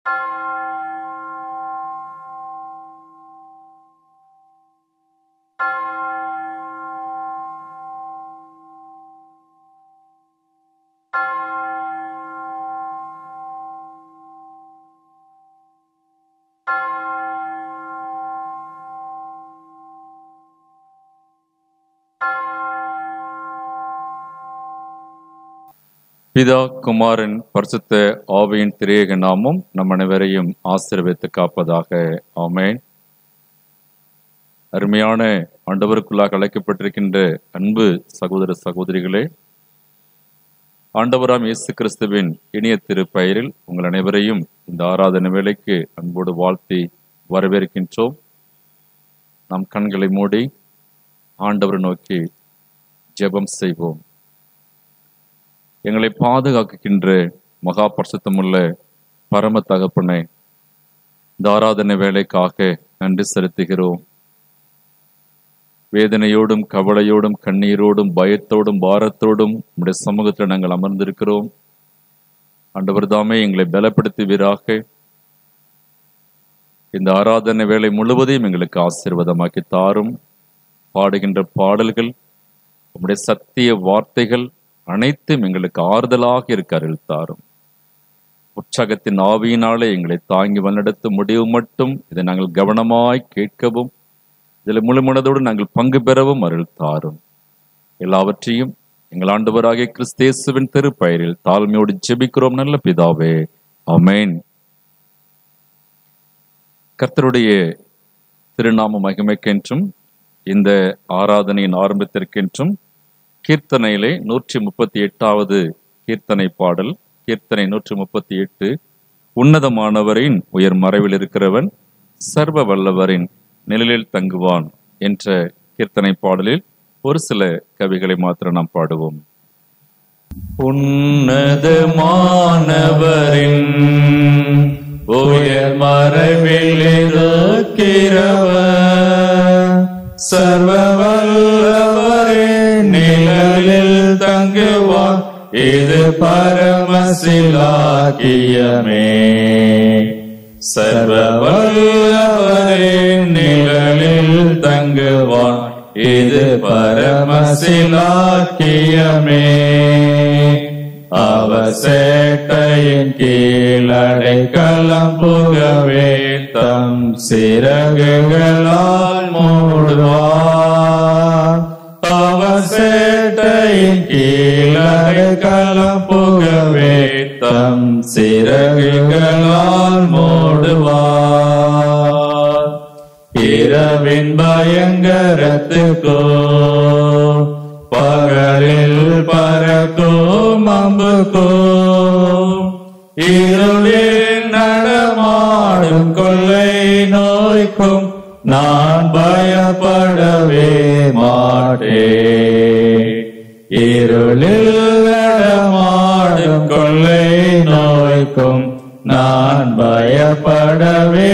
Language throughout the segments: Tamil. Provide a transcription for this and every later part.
பிதா குமாரன் பரிசுத்த ஆவியின் திரியக நாமம் நம் அனைவரையும் ஆசீர்வதித்து காப்பதாக ஆமென் அருமையான ஆண்டவருக்குள்ளாக அழைக்கப்பட்டிருக்கின்ற அன்பு சகோதர சகோதரிகளே ஆண்டவராம் இயேசு கிறிஸ்துவின் இனிய திருப்பெயரில் உங்கள் அனைவரையும் இந்த ஆராதனை வேளைக்கு அன்போடு வாழ்த்தி வரவேற்கின்றோம் நம் கண்களை மூடி ஆண்டவரை நோக்கி ஜெபம் செய்வோம் எங்களை பாதுகாக்கின்ற மகா பரிசுத்தமுள்ள பரம தகப்பனை இந்த ஆராதனை வேலைக்காக நன்றி செலுத்துகிறோம் வேதனையோடும் கவலையோடும் கண்ணீரோடும் பயத்தோடும் பாரத்தோடும் உடைய சமூகத்தில் நாங்கள் அமர்ந்திருக்கிறோம் ஆண்டவர் தாமே எங்களை பலப்படுத்துவீராக இந்த ஆராதனை வேலை முழுவதையும் எங்களுக்கு ஆசீர்வாதமாக்கி தாரும் பாடுகின்ற பாடல்கள் உம்முடைய சத்திய வார்த்தைகள் அனைத்தும் எங்களுக்கு ஆறுதலாக இருக்க அருள் தாரும் உற்சாகத்தின் ஆவியினாலே எங்களை தாங்கி வழிநடத்த முடிவு மட்டும் இதை நாங்கள் கவனமாய் கேட்கவும் இதில் முழு மனதோடு நாங்கள் பங்கு பெறவும் அருள் தாரும் எல்லாவற்றையும் எங்கள் ஆண்டவராகிய கிறிஸ்தேசுவின் திருப்பெயரில் தாழ்மையோடு ஜெபிக்கிறோம் நல்ல பிதாவே ஆமென் கர்த்தருடைய திருநாம மகிமைக்கென்றும் இந்த ஆராதனையின் ஆரம்பத்திற்கென்றும் கீர்த்தனையிலே நூற்றி முப்பத்தி எட்டாவது கீர்த்தனை பாடல் கீர்த்தனை நூற்றி முப்பத்தி எட்டு உன்னதமானவரின் உயர் மறைவில் இருக்கிறவன் சர்வ வல்லவரின் நிழலில் தங்குவான் என்ற கீர்த்தனை பாடலில் ஒரு சில கவிகளை மாத்திரம் நாம் பாடுவோம் உன்னதமானவரின் உயர் மறைவில் இருக்கிறவர் சர்வ வல்லவரின் நிழலில் தங்குவான் இது பரமசிலாக்கியமே சர்வ வல்லவரின் நிழலில் தங்குவான் இது பரமசிலாக்கியமே அவ சேட்டையின் கீழடை களம் புகவே தம் சிறகுகளால் மூடுவார் அவ சேட்டையின் கீழடை களம் புகவே தம் சிறகுகளால் மூடுவார் இரவின் பயங்கரத்துக்கோ பகலில் பறக்கும் அம்புக்கோ இருளில் நடமாடும் கொள்ளை நோய்க்கும் நான் பயப்படவே மாட்டேன் இருளில் நடமாடும் கொள்ளை நோய்க்கும் நான் பயப்படவே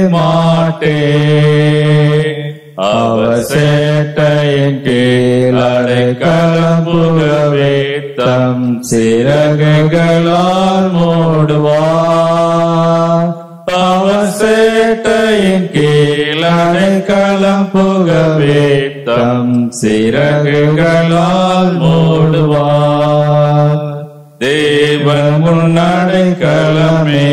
மாட்டேன் அவ சேட்டையின் கீழ் அடைக்கலம் புகவே தம் சிறகுகளால் மூடுவார் அவ சேட்டையின் கீழ் அடைக்கலம் புகவே தம் சிறகுகளால் மூடுவார் தேவன் முன்னடைக்கலமே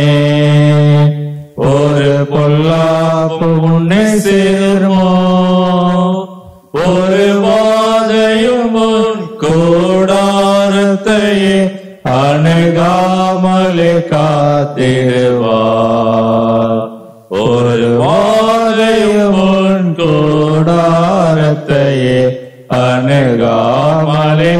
ஒரு பொல்லாப்பு முன்னே சேர்மோ ஒரு வாதையும் உன் கூடாரத்தையே அணுகாமலே காத்திடுவார் ஒரு வாதையும் உன் கூடாரத்தையே அணுகாமலே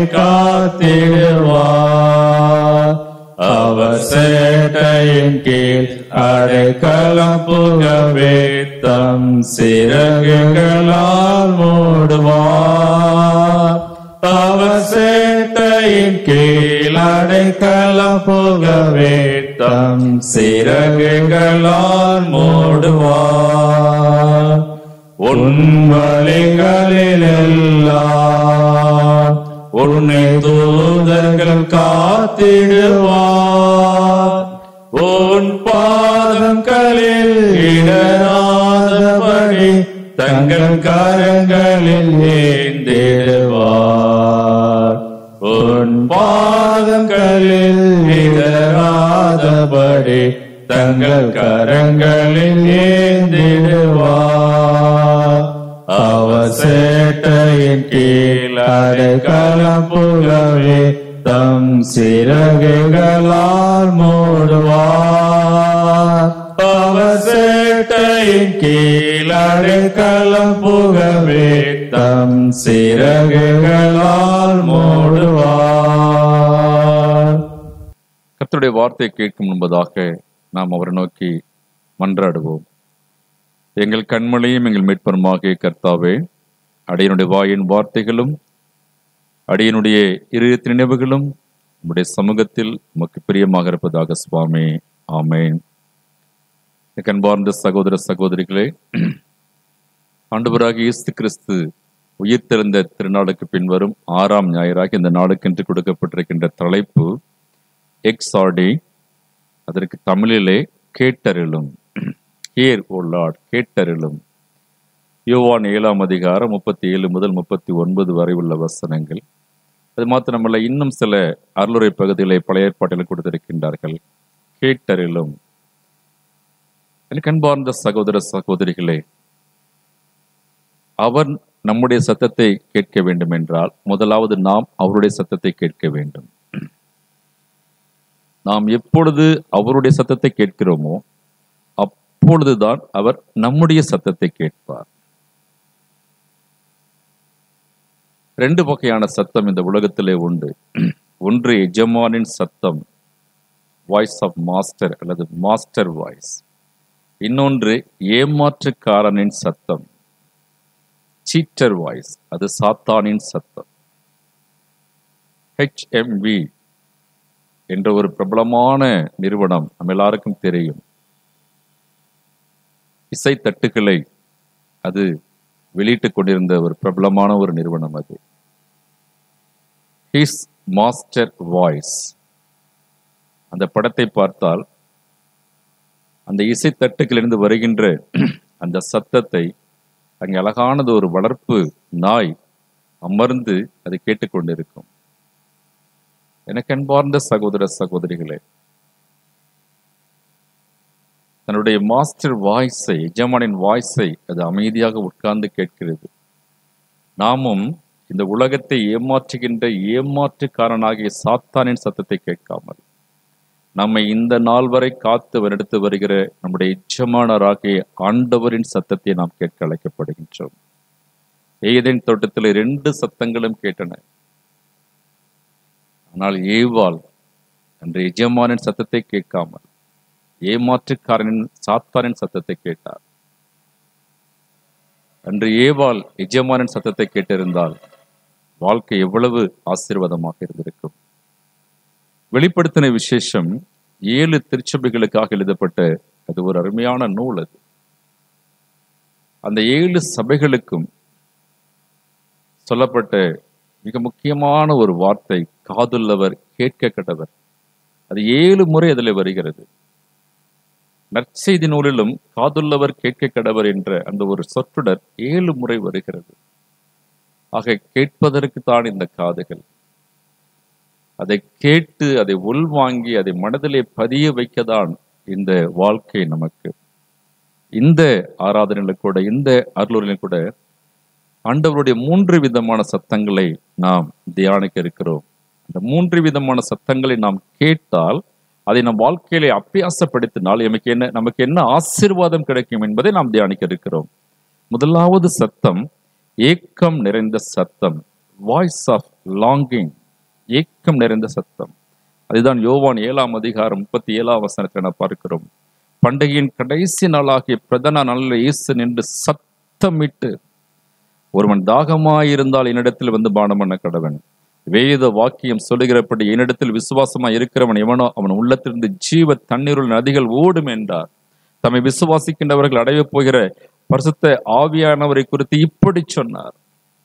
காத்திடுவார் அவர் சேட்டையின் கீழ் அடைக்கலம் புகவே தம் சிறகுகளால் மூடுவார் அவர் சேட்டையின் கீழ் அடைக்கலம் புகவே தம் சிறகுகளால் மூடுவார் உன் வழிகளிலெல்லாம் உன்னை தூதர்கள் காத்திடுவார் உன் பா பாதங்களில் இடராதபடி தங்கள் கரங்களில் ஏந்திடுவார் உன் பாதங்களில் இடராதபடி தங்கள் கரங்களில் ஏந்திடுவார் அவர் சேட்டையின் கீழ் அடைக்கலம் புகவே தம் சிறகுகளால் மூடுவார் அவர் சேட்டையின் கீழ் அடைக்கலம் புகவே தம் சிறகுகளால் மூடுவார் கர்த்தருடைய வார்த்தையை கேட்கும் முன்பதாக நாம் அவரை நோக்கி மன்றாடுவோம் எங்கள் கண்மலையும் எங்கள் மீட்பருமாகிய கர்த்தாவே அடியனுடைய வாயின் வார்த்தைகளும் அடியனுடைய இரு நினைவுகளும் உம்முடைய சமூகத்தில் உமக்கு பிரியமாக இருப்பதாக சுவாமி ஆமென் எனக்கு அன்பார்ந்த சகோதர சகோதரிகளே ஆண்டவராக இயேசு கிறிஸ்து உயிர்த்தெழுந்த திருநாளுக்கு பின்வரும் ஆறாம் ஞாயிறாக இந்த நாளுக்கென்று கொடுக்கப்பட்டிருக்கின்ற தலைப்பு எக்ஸாடி அதற்கு தமிழிலே கேட்டருளும் ஹியர் ஓ லார்ட் கேட்டருளும் யோவான் ஏழாம் அதிகாரம் முப்பத்தி ஏழு முதல் முப்பத்தி ஒன்பது வரை உள்ள வசனங்கள் அது மாத்திரமல்ல இன்னும் சில அருளுரை பகுதிகளை பழைய ஏற்பாட்டில் கொடுத்திருக்கின்றார்கள் கேட்டருளும் எனக்கு அன்பார்ந்த சகோதர சகோதரிகளே அவர் நம்முடைய சத்தத்தை கேட்க வேண்டும் என்றால் முதலாவது நாம் அவருடைய சத்தத்தை கேட்க வேண்டும் நாம் எப்பொழுது அவருடைய சத்தத்தை கேட்கிறோமோ அப்பொழுதுதான் அவர் நம்முடைய சத்தத்தை கேட்பார் ரெண்டு வகையான சத்தம் இந்த உலகத்திலே உண்டு ஒன்று எஜமானின் சத்தம் வாய்ஸ் ஆஃப் மாஸ்டர் அல்லது மாஸ்டர் வாய்ஸ் இன்னொன்று ஏமாற்றுக்காரனின் சத்தம் சீட்டர் வாய்ஸ் அது சாத்தானின் சத்தம் ஹெச்எம்வி என்ற ஒரு பிரபலமான நிறுவனம் நம்ம எல்லாருக்கும் தெரியும் இசை தட்டுகளை அது வெளியிட்டுக் கொண்டிருந்த ஒரு பிரபலமான ஒரு நிறுவனம் அது ஹிஸ் மாஸ்டர் வாய்ஸ் அந்த படத்தை பார்த்தால் அந்த இசை தட்டுகளிலிருந்து வருகின்ற அந்த சத்தத்தை அங்கே அழகானது ஒரு வளர்ப்பு நாய் அமர்ந்து அதை கேட்டுக்கொண்டிருக்கும் எனக்கு அன்பார்ந்த சகோதர சகோதரிகளே தன்னுடைய மாஸ்டர் வாய்ஸை எஜமானின் வாய்ஸை அது அமைதியாக உட்கார்ந்து கேட்கிறது நாமும் இந்த உலகத்தை ஏமாற்றுகின்ற ஏமாற்றுக்காரனாகிய சாத்தானின் சத்தத்தை கேட்காமல் நம்மை இந்த நாள் வரை காத்து வரெடுத்து வருகிற நம்முடைய எஜமானராகிய ஆண்டவரின் சத்தத்தை நாம் கேட்க அழைக்கப்படுகின்றோம் ஏதேன் தோட்டத்தில் ரெண்டு சத்தங்களும் கேட்டன ஆனால் ஏவாள் அன்று எஜமானின் சத்தத்தை கேட்காமல் ஏமாற்றுக்காரனின் சாத்தானின் சத்தத்தை கேட்டார் அன்று ஏவாள் எஜமானின் சத்தத்தை கேட்டிருந்தால் வாழ்க்கை எவ்வளவு ஆசீர்வாதமாக இருந்திருக்கும் வெளிப்படுத்தின விசேஷம் ஏழு திருச்சபைகளுக்காக எழுதப்பட்ட அது ஒரு அருமையான நூல் அது அந்த ஏழு சபைகளுக்கும் சொல்லப்பட்ட மிக முக்கியமான ஒரு வார்த்தை காதுள்ளவர் கேட்க கட்டவர் அது ஏழு முறை அதில் வருகிறது நற்செய்தி நூலிலும் காதுள்ளவர் கேட்க கடவர் என்ற அந்த ஒரு சொற்றொடர் ஏழு முறை வருகிறது ஆக கேட்பதற்கு தான் இந்த காதுகள் அதை கேட்டு அதை உள்வாங்கி அதை மனதிலே பதிய வைக்கதான் இந்த வாழ்க்கை நமக்கு இந்த ஆராதனையில கூட இந்த அருளூரிலும் கூட ஆண்டவருடைய மூன்று விதமான சத்தங்களை நாம் தியானிக்க இருக்கிறோம் அந்த மூன்று விதமான சத்தங்களை நாம் கேட்டால் அதை நம் வாழ்க்கையிலே அபியாசப்படுத்தினால் நமக்கு என்ன நமக்கு என்ன ஆசீர்வாதம் கிடைக்கும் என்பதை நாம் தியானிக்க இருக்கிறோம் முதலாவது சத்தம் ஏக்கம் நிறைந்த சத்தம் வாய்ஸ் ஆஃப் லாங்கிங் ஏக்கம் நிறைந்த சத்தம் அதுதான் யோவான் ஏழாம் அதிகாரம் முப்பத்தி ஏழாம் வசனத்தை நான் பார்க்கிறோம் பண்டிகையின் கடைசி நாளாகிய பிரதான நாளில் இயேசு நின்று சத்தமிட்டு ஒருவன் தாகமாயிருந்தால் என்னிடத்தில் வந்து பானம் பண்ண கடவன் வேத வாக்கியம் சொல்லுகிறபடி என்னிடத்தில் விசுவாசமா இருக்கிறவன் எவனோ அவன் உள்ளத்திலிருந்து ஜீவ தண்ணீருள் நதிகள் ஓடும் என்றார் தம்மை விசுவாசிக்கின்றவர்கள் அடையப் போகிற பரிசுத்த ஆவியானவரை குறித்து இப்படி சொன்னார்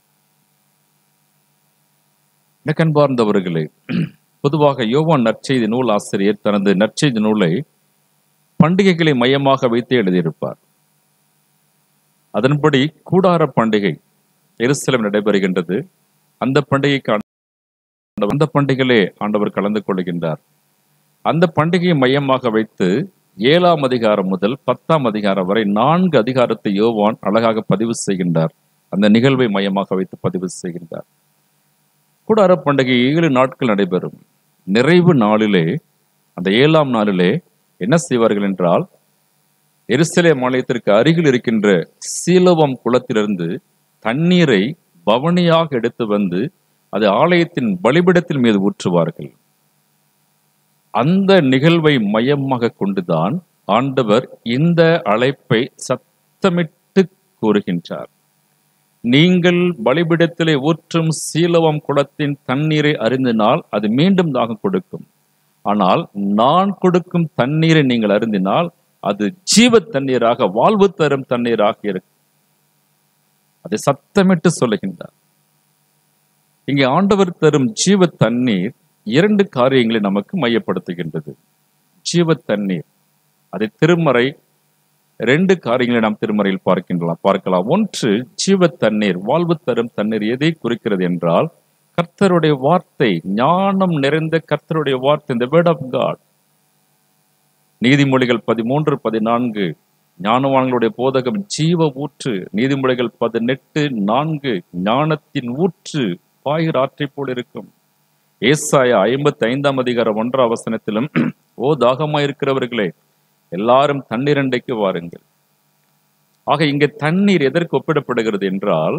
எனக்கு அன்பார்ந்தவர்களே பொதுவாக யோவான் நற்செய்தி நூல் ஆசிரியர் தனது நற்செய்தி நூலை பண்டிகைகளை மையமாக வைத்து எழுதியிருப்பார் அதன்படி கூடார பண்டிகை எருசலேம் நடைபெறுகின்றது அந்த பண்டிகைக்கு ஆண்டவர் அந்த பண்டிகையிலே ஆண்டவர் கலந்து கொள்கின்றார் அந்த பண்டிகையை மையமாக வைத்து ஏழாம் அதிகாரம் முதல் பத்தாம் அதிகாரம் வரை நான்கு அதிகாரத்தை யோவான் அழகாக பதிவு செய்கின்றார் அந்த நிகழ்வை மையமாக வைத்து பதிவு செய்கின்றார் கூடார பண்டிகை ஏழு நாட்கள் நடைபெறும் நிறைவு நாளிலே அந்த ஏழாம் நாளிலே என்ன செய்வார்கள் என்றால் எருசலேம் ஆலயத்திற்கு அருகில் இருக்கின்ற சீலவம் குளத்திலிருந்து தண்ணீரை பவனியாக எடுத்து வந்து அது ஆலயத்தின் பலிபிடத்தின் மீது ஊற்றுவார்கள் அந்த நிகழ்வை மையமாக கொண்டுதான் ஆண்டவர் இந்த அழைப்பை சத்தமிட்டு கூறுகின்றார் நீங்கள் பலிபிடத்திலே ஊற்றும் சீலவம் குளத்தின் தண்ணீரை அருந்தினால் அது மீண்டும் தாகம் கொடுக்கும் ஆனால் நான் கொடுக்கும் தண்ணீரை நீங்கள் அருந்தினால் அது ஜீவ தண்ணீராக வாழ்வு தரும் தண்ணீராக இருக்கும் அதை சத்தமிட்டு சொல்லுகின்றார் இங்கே ஆண்டவர் தரும் ஜீவ தண்ணீர் இரண்டு காரியங்களை நமக்கு மையப்படுத்துகின்றது ஜீவ தண்ணீர் அதை திருமறை ரெண்டு காரியங்களை நாம் திருமறையில் பார்க்கின்றலாம் பார்க்கலாம் ஒன்று ஜீவ தண்ணீர் வாழ்வு தரும் தண்ணீர் எதை குறிக்கிறது என்றால் கர்த்தருடைய வார்த்தை ஞானம் நிறைந்த கர்த்தருடைய வார்த்தை இந்த வேர்ட் ஆஃப் காட் நீதிமொழிகள் பதிமூன்று பதினான்கு ஞானவான்களுடைய போதகம் ஜீவ ஊற்று நீதிமொழிகள் பதினெட்டு நான்கு ஞானத்தின் ஊற்று பாயிர் ஆற்றைப் போல் இருக்கும் ஏசாயா ஐம்பத்தி ஐந்தாம் அதிகாரம் ஒன்றாம் வசனத்திலும் ஓ தாகமாயிருக்கிறவர்களே எல்லாரும் தண்ணீரண்டைக்கு வாருங்கள் ஆக இங்கே தண்ணீர் எதற்கு ஒப்பிடப்படுகிறது என்றால்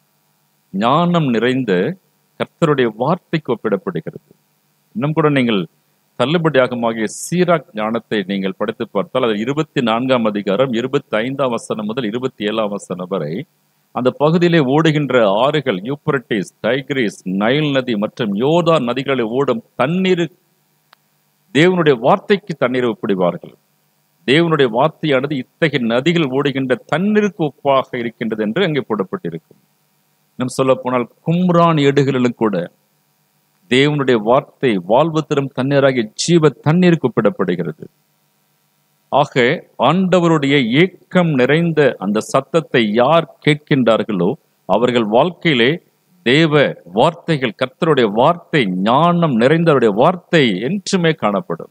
ஞானம் நிறைந்த கர்த்தருடைய வார்த்தைக்கு ஒப்பிடப்படுகிறது இன்னும் கூட நீங்கள் தள்ளுபடியாகமாகிய சீராக் ஞானத்தை நீங்கள் படித்து பார்த்தால் அது இருபத்தி நான்காம் அதிகாரம் இருபத்தி ஐந்தாம் வசனம் முதல் இருபத்தி ஏழாம் வசனம் வரை அந்த பகுதியிலே ஓடுகின்ற ஆறுகள் யூப்ரட்டிஸ் டைக்ரிஸ் நைல் நதி மற்றும் யோதா நதிகளில் ஓடும் தண்ணீர் தேவனுடைய வார்த்தைக்கு தண்ணீர் ஒப்பிடுவார்கள் தேவனுடைய வார்த்தையானது இத்தகைய நதிகள் ஓடுகின்ற தண்ணீருக்கு ஒப்பாக இருக்கின்றது என்று அங்கே போடப்பட்டிருக்கும் இன்னும் சொல்ல போனால் கும்ரான் ஏடுகளிலும் கூட தேவனுடைய வார்த்தை வாழ்வு தரும் தண்ணீராகிய ஜீவ தண்ணீருக்கு ஒப்பிடப்படுகிறது ஆக ஆண்டவருடைய ஏக்கம் நிறைந்த அந்த சத்தத்தை யார் கேட்கின்றார்களோ அவர்கள் வாழ்க்கையிலே தேவ வார்த்தைகள் கர்த்தருடைய வார்த்தை ஞானம் நிறைந்தவருடைய வார்த்தை என்றுமே காணப்படும்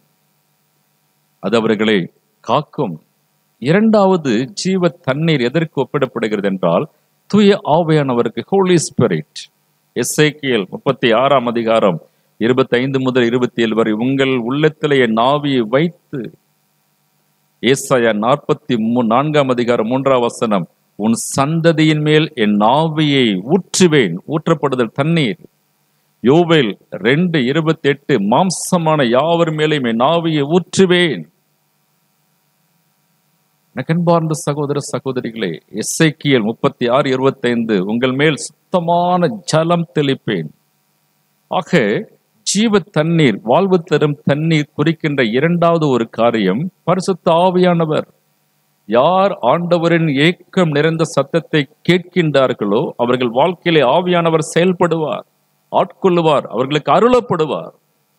அது அவர்களை காக்கும் இரண்டாவது ஜீவ தண்ணீர் எதற்கு ஒப்பிடப்படுகிறது என்றால் தூய ஆவையானவருக்கு ஹோலி ஸ்பிரிட் எஸ்ஐக்கியல் முப்பத்தி ஆறாம் அதிகாரம் இருபத்தி ஐந்து முதல் இருபத்தி ஏழு வரை உங்கள் உள்ளத்திலே என் ஆவியை வைத்து ஏசாயா நாற்பத்தி மூ நான்காம் அதிகாரம் மூன்றாம் வசனம் உன் சந்ததியின் மேல் என் ஆவியை ஊற்றுவேன் ஊற்றப்படுதல் தண்ணீர் யோவேல் ரெண்டு இருபத்தி எட்டு மாம்சமான யாவர் மேலேயும் என் ஆவியை ஊற்றுவேன் எனக்கன்பார்ந்த சகோதர சகோதரிகளே எஸ்ஐக்கியல் முப்பத்தி ஆறு இருபத்தைந்து உங்கள் மேல் சுத்தமான ஜலம் தெளிப்பேன் ஆக ஜீவ தண்ணீர் வாழ்வு தரும் தண்ணீர் குறிக்கின்ற இரண்டாவது ஒரு காரியம் பரிசுத்த ஆவியானவர் யார் ஆண்டவரின் ஏக்கம் நிறைந்த சத்தத்தை கேட்கின்றார்களோ அவர்கள் வாழ்க்கையிலே ஆவியானவர் செயல்படுவார் ஆட்கொள்ளுவார் அவர்களுக்கு அருளப்படுவார்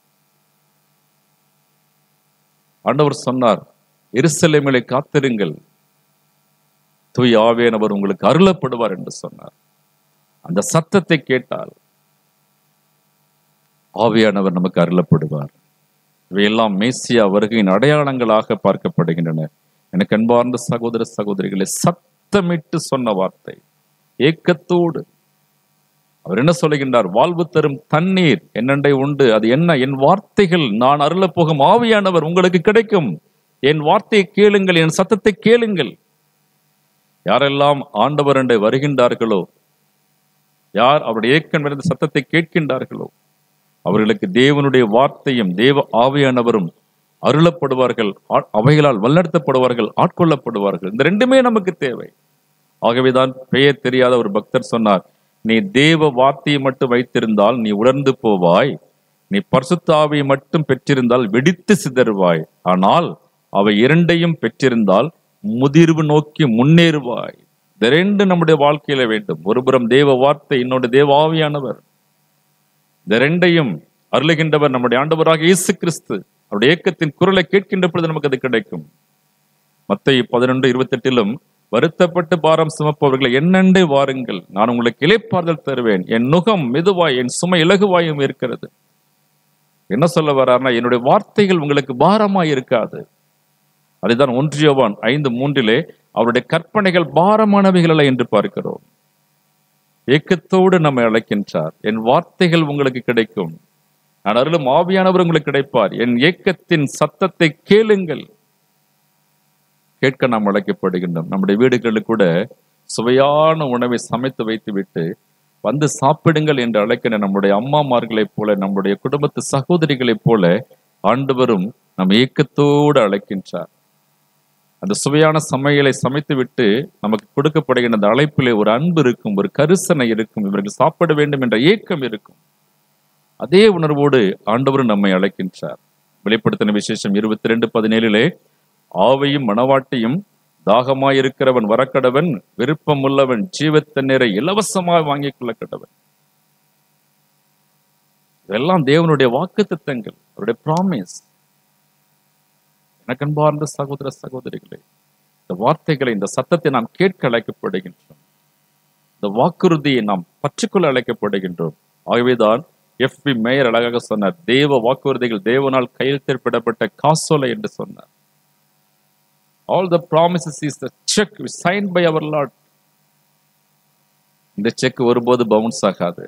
ஆண்டவர் சொன்னார் எருசலேமிலே காத்திருங்கள் தூய் ஆவியானவர் உங்களுக்கு அருளப்படுவார் என்று சொன்னார் அந்த சத்தத்தை கேட்டால் ஆவியானவர் நமக்கு அருளப்படுவார் இவையெல்லாம் மேசியா வருகையின் அடையாளங்களாக பார்க்கப்படுகின்றன எனக்கு அன்பார்ந்த சகோதர சகோதரிகளை சத்தமிட்டு சொன்ன வார்த்தை ஏக்கத்தோடு அவர் என்ன சொல்லுகின்றார் வாழ்வு தரும் தண்ணீர் என்னண்டை உண்டு அது என்ன என் வார்த்தைகள் நான் அருளப் போகும் ஆவியானவர் உங்களுக்கு கிடைக்கும் என் வார்த்தையை கேளுங்கள் என் சத்தத்தை கேளுங்கள் யாரெல்லாம் ஆண்டவர் அண்டை வருகின்றார்களோ யார் அவருடைய ஏக்கம் நிறைந்த சத்தத்தை கேட்கின்றார்களோ அவர்களுக்கு தேவனுடைய வார்த்தையும் தேவ ஆவியானவரும் அருளப்படுவார்கள் ஆ- அவைகளால் வல்லடத்தப்படுவார்கள் ஆட்கொள்ளப்படுவார்கள் இந்த ரெண்டுமே நமக்கு தேவை ஆகவேதான் பெயர் தெரியாத ஒரு பக்தர் சொன்னார் நீ தேவ வார்த்தையை மட்டும் வைத்திருந்தால் நீ உணர்ந்து போவாய் நீ பரிசுத்த ஆவியை மட்டும் பெற்றிருந்தால் வெடித்து சிதறுவாய் ஆனால் அவை இரண்டையும் பெற்றிருந்தால் முதிர்வு நோக்கி முன்னேறுவாய் இந்த ரெண்டு நம்முடைய வாழ்க்கையில வேண்டும் ஒருபுறம் தேவ வார்த்தை இன்னொரு தேவ ஆவியானவர் இந்த ரெண்டையும் அருளுகின்றவர் நம்முடைய ஆண்டவராக இயேசு கிறிஸ்து அவருடைய ஏக்கத்தின் குரலை கேட்கின்ற பொழுது நமக்கு அது கிடைக்கும் மத்திய பதினொன்று இருபத்தெட்டிலும் வருத்தப்பட்டு பாரம் சுமப்பவர்களை என்னென்று வாருங்கள் நான் உங்களுக்கு இளைப்பாறுதல் தருவேன் என் நுகம் மெதுவாய் என் சுமை இலகுவாயும் இருக்கிறது என்ன சொல்ல வர்றாருன்னா என்னுடைய வார்த்தைகள் உங்களுக்கு பாரமாய் இருக்காது அதுதான் ஒன்றியவான் ஐந்து மூன்றிலே அவருடைய கற்பனைகள் பாரமானவைகள் அல்ல என்று பார்க்கிறோம் ஏக்கத்தோடு நம்மை அழைக்கின்றார் என் வார்த்தைகள் உங்களுக்கு கிடைக்கும் நான் அருளும் ஆவியானவர் உங்களுக்கு கிடைப்பார் என் ஏக்கத்தின் சத்தத்தை கேளுங்கள் கேட்க நாம் அழைக்கப்படுகின்றோம் நம்முடைய வீடுகளில் கூட சுவையான உணவை சமைத்து வைத்துவிட்டு வந்து சாப்பிடுங்கள் என்று அழைக்கிற நம்முடைய அம்மாமார்களைப் போல நம்முடைய குடும்பத்து சகோதரிகளைப் போல ஆண்டவரும் நம் ஏக்கத்தோடு அழைக்கின்றார் அந்த சுவையான சமையலை சமைத்து விட்டு நமக்கு கொடுக்கப்படுகின்ற அந்த அழைப்பிலே ஒரு அன்பு இருக்கும் ஒரு கரிசனை இருக்கும் இவர்கள் சாப்பிட வேண்டும் என்ற ஏக்கம் இருக்கும் அதே உணர்வோடு ஆண்டவரும் நம்மை அழைக்கின்றார் வெளிப்படுத்தின விசேஷம் இருபத்தி ரெண்டு பதினேழிலே ஆவையும் மணவாட்டியும் தாகமாயிருக்கிறவன் வரக்கடவன் விருப்பமுள்ளவன் ஜீவத்தண்ணீரை இலவசமாய் வாங்கிக் கொள்ள கடவன் இதெல்லாம் தேவனுடைய வாக்கு திட்டங்கள் அவருடைய ப்ராமிஸ் எனக்கன்பார்ந்த சகோதர சகோதரிகளே இந்த வார்த்தைகளை இந்த சத்தத்தை நாம் கேட்க அழைக்கப்படுகின்றோம் இந்த வாக்குறுதியை நாம் பற்றிக்கொள்ள அழைக்கப்படுகின்றோம் ஆகவேதான் எஃப் பி மேயர் அழகாக சொன்னார் தேவ வாக்குறுதிகள் தேவனால் கையெழுத்திடப்பட்ட காசோலை என்று சொன்னார் all the promises is the cheque sign by our lord இந்த செக் ஒருபோது பவுன்ஸ் ஆகாது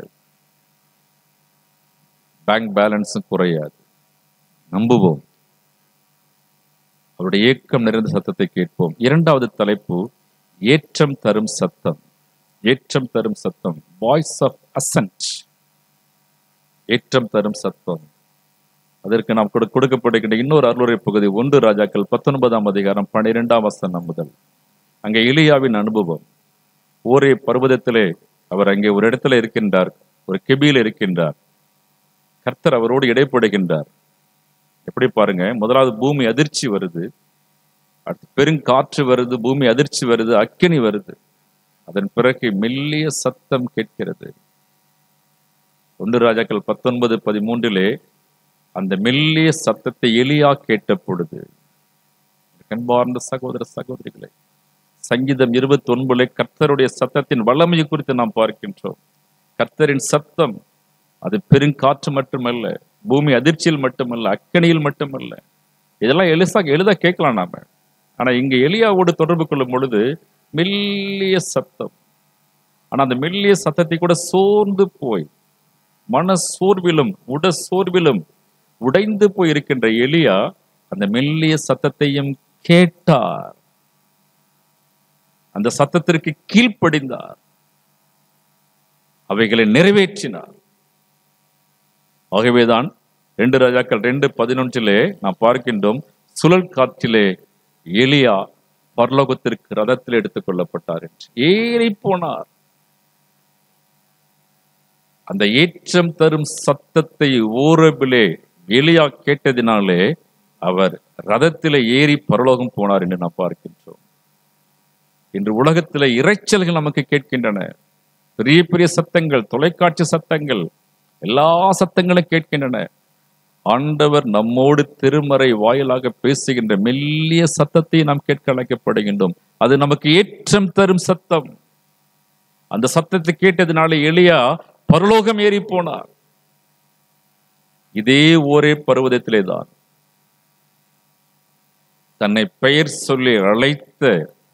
பேங்க் பேலன்ஸும் குறையாது நம்புவோம் அவருடைய ஏக்கம் நிறைந்த சத்தத்தை கேட்போம் இரண்டாவது தலைப்பு ஏற்றம் தரும் சத்தம் ஏற்றம் தரும் சத்தம் வாய்ஸ் ஆஃப் அசன்ட் ஏற்றம் தரும் சத்தம் அதற்கு நாம் கொடு- கொடுக்கப்படுகின்ற இன்னொரு அருளுரை பகுதி ஒன்று ராஜாக்கள் பத்தொன்பதாம் அதிகாரம் பன்னிரெண்டாம் வசனம் முதல் அங்கே எலியாவின் அனுபவம் ஓரே பர்வதத்திலே அவர் அங்கே ஒரு இடத்துல இருக்கின்றார் ஒரு கெபியில் இருக்கின்றார் கர்த்தர் அவரோடு இடைப்படுகின்றார் எப்படி பாருங்க முதலாவது பூமி அதிர்ச்சி வருது அடுத்து பெருங்காற்று வருது பூமி அதிர்ச்சி வருது அக்கினி வருது அதன் பிறகு மெல்லிய சத்தம் கேட்கிறது ஒன்று ராஜாக்கள் பத்தொன்பது பதிமூன்றிலே அந்த மெல்லிய சத்தத்தை எலியா கேட்ட பொழுது கண்பார்ந்த சகோதர சகோதரிகளே சங்கீதம் இருபத்தி ஒன்பதுல கர்த்தருடைய சத்தத்தின் வல்லமையை குறித்து நாம் பார்க்கின்றோம் கர்த்தரின் சத்தம் அது பெருங்காற்று மட்டுமல்ல பூமி அதிர்ச்சியில் மட்டுமல்ல அக்கனியில் மட்டுமல்ல இதெல்லாம் எளிசா எளிதா கேட்கலாம் நாம ஆனா இங்க எலியாவோடு தொடர்பு கொள்ளும் பொழுது மெல்லிய சத்தம் ஆனா அந்த மெல்லிய சத்தத்தை கூட சோர்ந்து போய் மன சோர்விலும் உட சோர்விலும் உடைந்து போய் இருக்கின்ற எலியா அந்த மெல்லிய சத்தத்தையும் கேட்டார் அந்த சத்தத்திற்கு கீழ்ப்படிந்தார் அவைகளை நிறைவேற்றினார் ஆகவேதான் ரெண்டு ராஜாக்கள் ரெண்டு பதினொன்றிலே நாம் பார்க்கின்றோம் சுழல் காற்றிலே எலியா பரலோகத்திற்கு ரதத்தில் எடுத்துக் கொள்ளப்பட்டார் என்று ஏறி போனார் அந்த ஏற்றம் தரும் சத்தத்தை ஓரபிலே எலியா கேட்டதினாலே அவர் ரதத்திலே ஏறி பரலோகம் போனார் என்று நாம் பார்க்கின்றோம் இன்று உலகத்திலே இரைச்சல்கள் நமக்கு கேட்கின்றன பெரிய பெரிய சத்தங்கள் தொலைக்காட்சி சத்தங்கள் எல்லா சத்தங்களும் கேட்கின்றன ஆண்டவர் நம்மோடு திருமறை வாயிலாக பேசுகின்ற மெல்லிய சத்தத்தை நாம் கேட்க அழைக்கப்படுகின்றோம் அது நமக்கு ஏற்றம் தரும் சத்தம் அந்த சத்தத்தை கேட்டதினாலே எளியா பரலோகம் ஏறி போனார் இதே ஒரே பருவதத்திலே தான் தன்னை பெயர் சொல்லி அழைத்த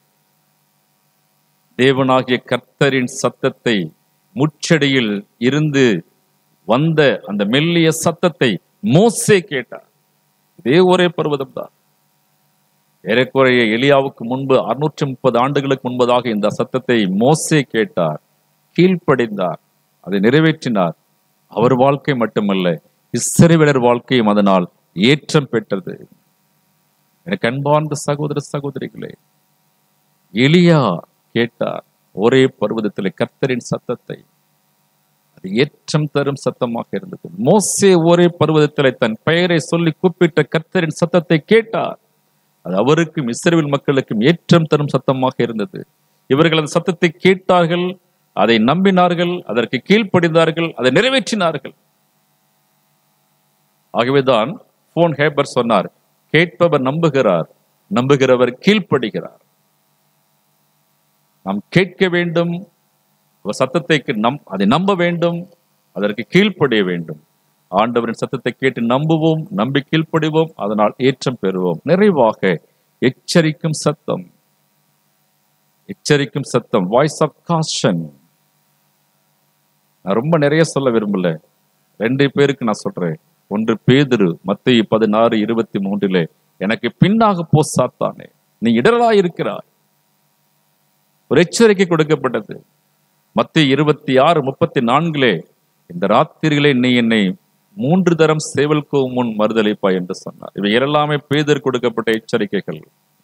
தேவனாகிய கர்த்தரின் சத்தத்தை முச்சடியில் இருந்து வந்த அந்த மெல்லிய சத்தத்தை மோசே கேட்டார் இதே ஒரே பருவதம் தான் ஏறக்குறைய எலியாவுக்கு முன்பு அறுநூற்றி முப்பது ஆண்டுகளுக்கு முன்பதாக இந்த சத்தத்தை மோசே கேட்டார் கீழ்ப்படிந்தார் அதை நிறைவேற்றினார் அவர் வாழ்க்கை மட்டுமல்ல இஸ்ரவேலர் வாழ்க்கையும் அதனால் ஏற்றம் பெற்றது எனக்கு அன்பார்ந்த சகோதர சகோதரிகளே எலியா கேட்டார் ஒரே பர்வதத்திலே கர்த்தரின் சத்தத்தை அது ஏற்றம் தரும் சத்தமாக இருந்தது மோசே ஒரே பர்வதத்திலே தன் பெயரை சொல்லி கூப்பிட்ட கர்த்தரின் சத்தத்தை கேட்டார் அது அவருக்கும் இஸ்ரவேல் மக்களுக்கும் ஏற்றம் தரும் சத்தமாக இருந்தது இவர்கள் அந்த சத்தத்தை கேட்டார்கள் அதை நம்பினார்கள் அதற்கு கீழ்ப்படிந்தார்கள் அதை நிறைவேற்றினார்கள் ஆகவேதான் போன் ஹேபர் சொன்னார் கேட்பவர் நம்புகிறார் நம்புகிறவர் கீழ்ப்படுகிறார் நாம் கேட்க வேண்டும் அவர் சத்தத்தை நம் அதை நம்ப வேண்டும் அதற்கு கீழ்ப்படிய வேண்டும் ஆண்டவரின் சத்தத்தை கேட்டு நம்புவோம் நம்பி கீழ்ப்படிவோம் அதனால் ஏற்றம் பெறுவோம் நிறைவாக எச்சரிக்கும் சத்தம் எச்சரிக்கும் சத்தம் வாய்ஸ் ஆஃப் காஷன் நான் ரொம்ப நிறைய சொல்ல விரும்பல ரெண்டு பேருக்கு நான் சொல்றேன் ஒன்று பேதுரு மத்திய பதினாறு இருபத்தி மூன்றிலே எனக்கு பின்னாக போ சாத்தானே நீ இடரலாய் இருக்கிறாய் ஒரு எச்சரிக்கை கொடுக்கப்பட்டது மத்திய இருபத்தி ஆறு முப்பத்தி நான்கிலே இந்த ராத்திரிகளே நீ என்னை மூன்று தரம் சேவல்க்கு முன் மறுதளிப்பாய் என்று சொன்னார் இவை எல்லாமே பேதர் கொடுக்கப்பட்ட எச்சரிக்கைகள்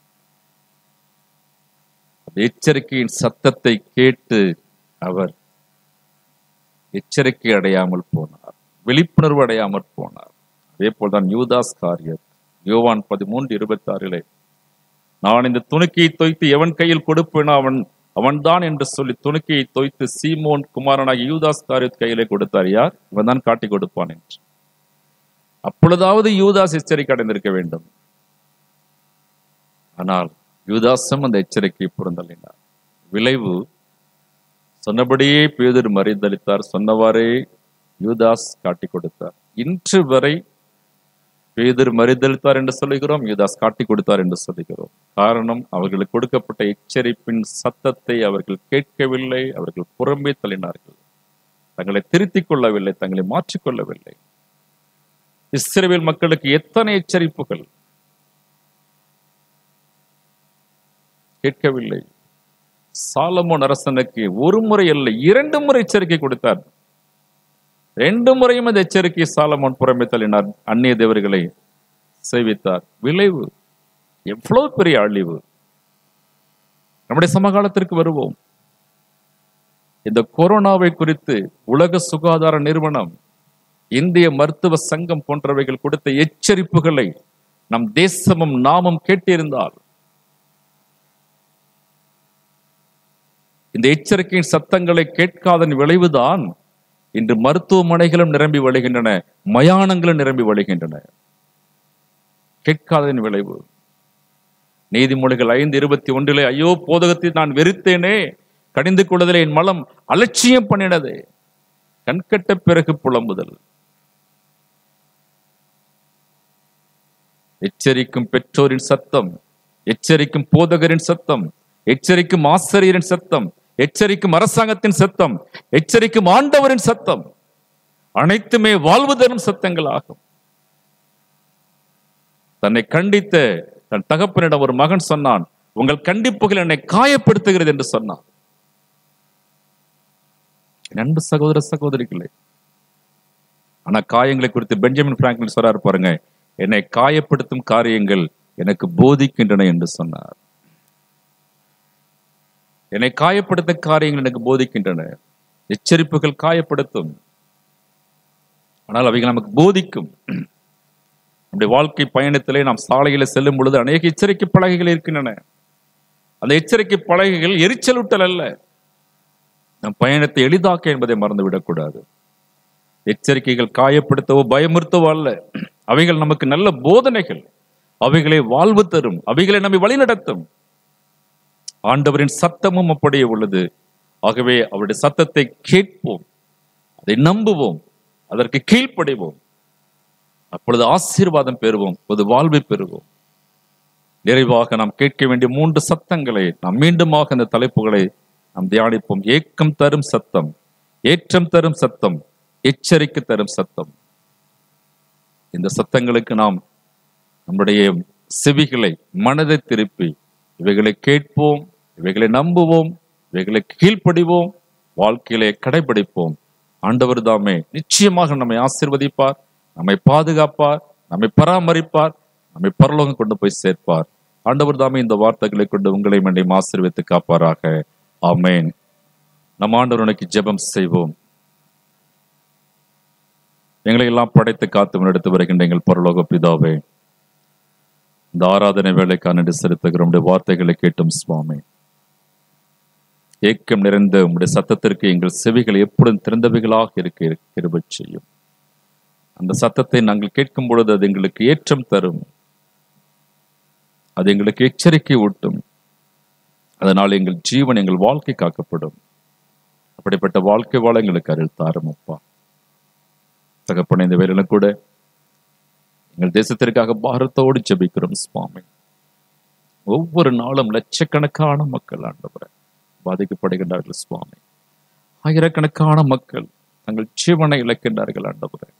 அந்த எச்சரிக்கையின் சத்தத்தை கேட்டு அவர் எச்சரிக்கை அடையாமல் போனார் விழிப்புணர்வு அடையாமல் போனார் அதே போல்தான் யூதாஸ் காரியர் யோவான் பதிமூன்று இருபத்தி ஆறிலே நான் இந்த துணுக்கியை தோய்த்து எவன் கையில் கொடுப்பேனோ அவன் அவன்தான் என்று சொல்லி துணுக்கியை தோய்த்து சீமோன் குமாரனாகிய யூதாஸ் காரியத் கையிலே கொடுத்தார் யார் இவன் தான் காட்டி கொடுப்பான் என்று அப்பொழுதாவது யூதாஸ் எச்சரிக்கை அடைந்திருக்க வேண்டும் ஆனால் யூதாசும் அந்த எச்சரிக்கையை புறந்தள்ளினார் விளைவு சொன்னபடியே பேதர் மறிந்தளித்தார் சொன்னவாறே யூதாஸ் காட்டி கொடுத்தார் இன்று வரை பேதர் மறிதளித்தார் என்று சொல்லுகிறோம் யூதாஸ் காட்டி கொடுத்தார் என்று சொல்லுகிறோம் காரணம் அவர்களுக்கு கொடுக்கப்பட்ட எச்சரிப்பின் சத்தத்தை அவர்கள் கேட்கவில்லை அவர்கள் புறம்பே தள்ளினார்கள் தங்களை திருத்திக் கொள்ளவில்லை தங்களை மாற்றிக்கொள்ளவில்லை இஸ்ரேல் மக்களுக்கு எத்தனை எச்சரிப்புகள் கேட்கவில்லை சாலமோன் அரசனுக்கு ஒரு முறை அல்ல இரண்டு முறை எச்சரிக்கை கொடுத்தார் ரெண்டு முறையும் அந்த எச்சரிக்கை சாலமோன் புறமே தள்ளினார் அந்நிய தேவர்களை சேவித்தார் விளைவு எவ்வளவு பெரிய அழிவு நம்முடைய சமகாலத்திற்கு வருவோம் இந்த கொரோனாவை குறித்து உலக சுகாதார நிறுவனம் இந்திய மருத்துவ சங்கம் போன்றவைகள் கொடுத்த எச்சரிப்புகளை நம் தேசமும் நாமும் கேட்டிருந்தால் இந்த எச்சரிக்கையின் சத்தங்களை கேட்காதன் விளைவுதான் இன்று மருத்துவமனைகளும் நிரம்பி வழிகின்றன மயானங்களும் நிரம்பி வழிகின்றன கேட்காதன் விளைவு நீதிமொழிகள் ஐந்து இருபத்தி ஒன்றிலே ஐயோ போதகத்தை நான் வெறுத்தேனே கடிந்து கொள்வதில் என் மலம் அலட்சியம் பண்ணினது கண்கட்ட பிறகு புலம்புதல் எச்சரிக்கும் பெற்றோரின் சத்தம் எச்சரிக்கும் போதகரின் சத்தம் எச்சரிக்கும் ஆசிரியரின் சத்தம் எச்சரிக்கும் அரசாங்கத்தின் சத்தம் எச்சரிக்கும் ஆண்டவரின் சத்தம் அனைத்துமே வாழ்வு தரும் சத்தங்கள் ஆகும் தன்னை கண்டித்த தன் தகப்பனிடம் ஒரு மகன் சொன்னான் உங்கள் கண்டிப்புகள் என்னை காயப்படுத்துகிறது என்று சொன்னான் என் அன்பு சகோதர சகோதரிகளே ஆனா காயங்களை குறித்து பெஞ்சமின் பிராங்க்லின் சொல்றாரு பாருங்க என்னை காயப்படுத்தும் காரியங்கள் எனக்கு போதிக்கின்றன என்று சொன்னார் என்னை காயப்படுத்த காரியங்கள் எனக்கு போதிக்கின்றன எச்சரிப்புகள் காயப்படுத்தும் ஆனால் அவைகள் நமக்கு போதிக்கும் நம்முடைய வாழ்க்கை பயணத்திலே நாம் சாலையில செல்லும் பொழுது அநேக எச்சரிக்கை பலகைகள் இருக்கின்றன அந்த எச்சரிக்கை பலகைகள் எரிச்சலூட்டல் அல்ல நம் பயணத்தை எளிதாக்க என்பதை மறந்துவிடக்கூடாது எச்சரிக்கைகள் காயப்படுத்தவோ பயமுறுத்தவோ அல்ல அவைகள் நமக்கு நல்ல போதனைகள் அவைகளை வாழ்வு தரும் அவைகளை நம்மை வழிநடத்தும் ஆண்டவரின் சத்தமும் அப்படியே உள்ளது ஆகவே அவருடைய சத்தத்தை கேட்போம் அதை நம்புவோம் அதற்கு கீழ்ப்படைவோம் அப்பொழுது ஆசீர்வாதம் பெறுவோம் ஒரு வாழ்வை பெறுவோம் நிறைவாக நாம் கேட்க வேண்டிய மூன்று சத்தங்களை நாம் மீண்டுமாக அந்த தலைப்புகளை நாம் தியானிப்போம் ஏக்கம் தரும் சத்தம் ஏற்றம் தரும் சத்தம் எச்சரிக்கை தரும் சத்தம் இந்த சத்தங்களுக்கு நாம் நம்முடைய செவிகளை மனதை திருப்பி இவைகளை கேட்போம் இவைகளை நம்புவோம் இவைகளை கீழ்ப்படிவோம் வாழ்க்கையிலே கடைபிடிப்போம் ஆண்டவர் தாமே நிச்சயமாக நம்மை ஆசிர்வதிப்பார் நம்மை பாதுகாப்பார் நம்மை பராமரிப்பார் நம்மை பரலோகம் கொண்டு போய் சேர்ப்பார் ஆண்டவர் தாமே இந்த வார்த்தைகளை கொண்டு உங்களை மண்டையும் ஆசீர்வதித்து காப்பாராக ஆமேன் நம் ஆண்டவர் உனக்கு ஜெபம் செய்வோம் எங்களை எல்லாம் படைத்து காத்து முன்னெடுத்து வருகின்ற எங்கள் பரலோக பிதாவே இந்த ஆராதனை வேலைக்கான நன்றி செலுத்துகிற உடைய வார்த்தைகளை கேட்டும் சுவாமி ஏக்கம் நிறைந்த உம்முடைய சத்தத்திற்கு எங்கள் செவிகள் எப்பொழுதும் திறந்தவைகளாக இருக்க கிருபை செய்யும் அந்த சத்தத்தை நாங்கள் கேட்கும் பொழுது அது எங்களுக்கு ஏற்றம் தரும் அது எங்களுக்கு எச்சரிக்கை ஊட்டும் அதனால் எங்கள் ஜீவன் எங்கள் வாழ்க்கை காக்கப்படும் அப்படிப்பட்ட வாழ்க்கை வாழ எங்களுக்கு அருள் தாரும் அப்பா தகப்பன இந்த வேலையில கூட எங்கள் தேசத்திற்காக பாரத்தோடு ஜெபிக்கிறோம் சுவாமி ஒவ்வொரு நாளும் லட்சக்கணக்கான மக்கள் ஆண்டவரை பாதிக்கப்படுகின்றார்கள் சுவாமி ஆயிரக்கணக்கான மக்கள் தங்கள் ஜீவனை இழக்கின்றார்கள் ஆண்டவரை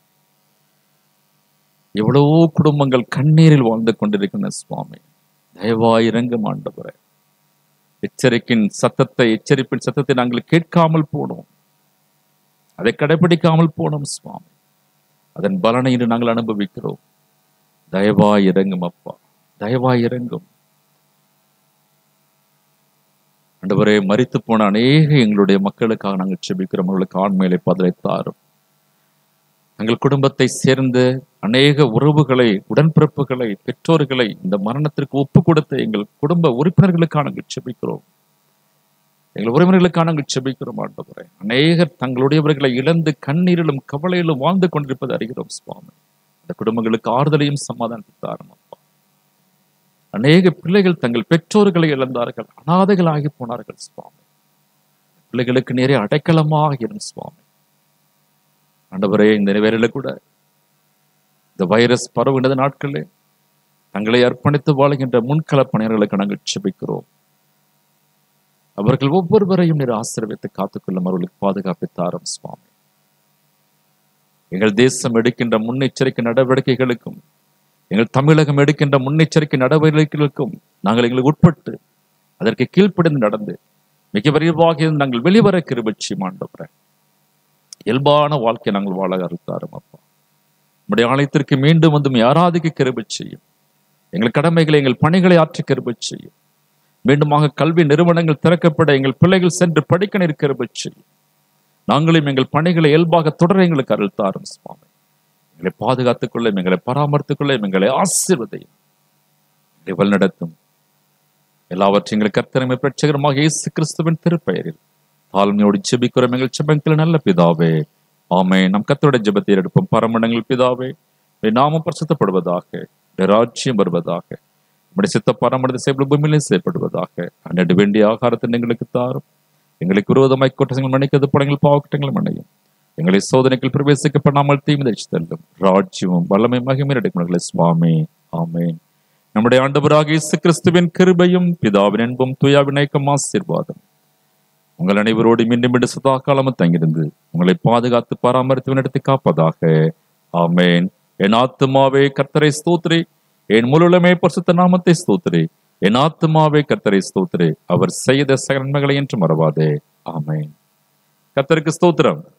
எவ்வளவோ குடும்பங்கள் கண்ணீரில் வாழ்ந்து கொண்டிருக்கின்றன சுவாமி தயவாய் இறங்கும் ஆண்டவரை எச்சரிக்கையின் சத்தத்தை எச்சரிப்பின் சத்தத்தை நாங்கள் கேட்காமல் போனோம் அதை கடைபிடிக்காமல் போனோம் சுவாமி அதன் பலனை இன்று நாங்கள் அனுபவிக்கிறோம் தயவாய் இறங்கும் அப்பா தயவாய் இறங்கும் ஆண்டவரே மரித்து போன அநேக எங்களுடைய மக்களுக்காக நாங்கள் செபிக்கிறோம் அவர்களுக்கு ஆண்மையிலே பதிலை தாரும் தங்கள் குடும்பத்தை சேர்ந்த அநேக உறவுகளை உடன்பிறப்புகளை பெற்றோர்களை இந்த மரணத்திற்கு ஒப்பு கொடுத்த எங்கள் குடும்ப உறுப்பினர்களுக்காக நாங்கள் செபிக்கிறோம் எங்கள் உறவினர்களுக்காக நாங்கள் செபிக்கிறோம் ஆண்டவரே அநேகர் தங்களுடையவர்களை இழந்து கண்ணீரிலும் கவலையிலும் வாழ்ந்து கொண்டிருப்பதை அறிகிறோம் சுவாமி இந்த குடும்பங்களுக்கு ஆறுதலையும் சமாதானத்தை தாரும் அப்பா அநேக பிள்ளைகள் தங்கள் பெற்றோர்களை இழந்தார்கள் அனாதைகளாகி போனார்கள் சுவாமி பிள்ளைகளுக்கு நேரே அடைக்கலமாக இரும் சுவாமி ஆண்டவரே இந்த வேலையில கூட இந்த வைரஸ் பரவுகின்ற நாட்களே தங்களை அர்ப்பணித்து வாழுகின்ற முன்கள பணியர்களுக்கு நாங்கள் செபிக்கிறோம் அவர்கள் ஒவ்வொருவரையும் நீர் ஆசீர்வித்து காத்துக்கொள்ளும் அவர்களுக்கு பாதுகாப்பை தாரும் சுவாமி எங்கள் தேசம் எடுக்கின்ற முன்னெச்சரிக்கை நடவடிக்கைகளுக்கும் எங்கள் தமிழகம் எடுக்கின்ற முன்னெச்சரிக்கை நடவடிக்கைகளுக்கும் நாங்கள் எங்களுக்கு உட்பட்டு அதற்கு கீழ்ப்படிந்து நடந்து மிக விரைவாக இருந்து நாங்கள் வெளிவர கிருபச்சி மாண்டவரை இயல்பான வாழ்க்கை நாங்கள் வாழ அறுத்தாரும் அப்பா நம்முடைய ஆலயத்திற்கு மீண்டும் வந்து ஆராதிக்க கிருபை செய்யும் எங்கள் கடமைகளை எங்கள் பணிகளை ஆற்றி கிருபை செய்யும் மீண்டுமாக கல்வி நிறுவனங்கள் திறக்கப்பட எங்கள் பிள்ளைகள் சென்று படிக்க நீர் கிருபை செய்யும் நாங்களும் எங்கள் பணிகளை இயல்பாக தொடர எங்களுக்கு அருள் தாரும் சுவாமி எங்களை பாதுகாத்துக் கொள்ள எங்களை பராமரித்துக் கொள்ள எங்களை ஆசீர்வதையும் எங்களை வழிநடத்தும் எல்லாவற்றையும் எங்கள் கர்த்தரமை பிரட்சகரமாக இயேசு கிறிஸ்துவின் திருப்பெயரில் தாழ்மையோடு ஜெபிக்கிறோம் எங்கள் ஜெபங்கள் நல்ல பிதாவே ஆமே நம் கத்தோட ஜெபத்தை எடுப்போம் பரமண்டங்கள் பிதாவே உம்முடைய நாமம் பரிசுத்தப்படுவதாக உம்முடைய ராஜ்யம் வருவதாக உம்முடைய சித்த பரமடத்தை செய்ய பூமியிலே செய்யப்படுவதாக அன்னடு வேண்டிய ஆகாரத்தை எங்களுக்கு தாரும் எங்களுக்கு விரோதமாய் குற்றங்கள் மன்னிக்கிறது படங்கள் பாவக்குற்றங்கள் மன்னையும் எங்களை சோதனைகள் பிரவேசிக்கப்படாமல் தீமை தரிச்சு தள்ளும் ராஜ்யமும் வல்லமை மகிமை எடுக்கும் சுவாமி ஆமேன் நம்முடைய ஆண்டவராக இயேசு கிறிஸ்துவின் கிருபையும் பிதாவின் அன்பும் துயாவின் ஐக்கம் ஆசீர்வாதம் உங்கள் அனைவரோடு மீண்டும் மீண்டும் சதா காலமும் தங்கியிருந்து உங்களை பாதுகாத்து பராமரித்து நடத்தி காப்பதாக ஆமேன் என் ஆத்துமாவே கர்த்தரை ஸ்தோத்திரி என் முழுமே பரிசுத்த நாமத்தை ஸ்தோத்திரி என் ஆத்துமாவே கர்த்தரை ஸ்தோத்திரி அவர் செய்த சகன்மைகளை என்று மறவாதே ஆமேன் கர்த்தருக்கு ஸ்தோத்திரம்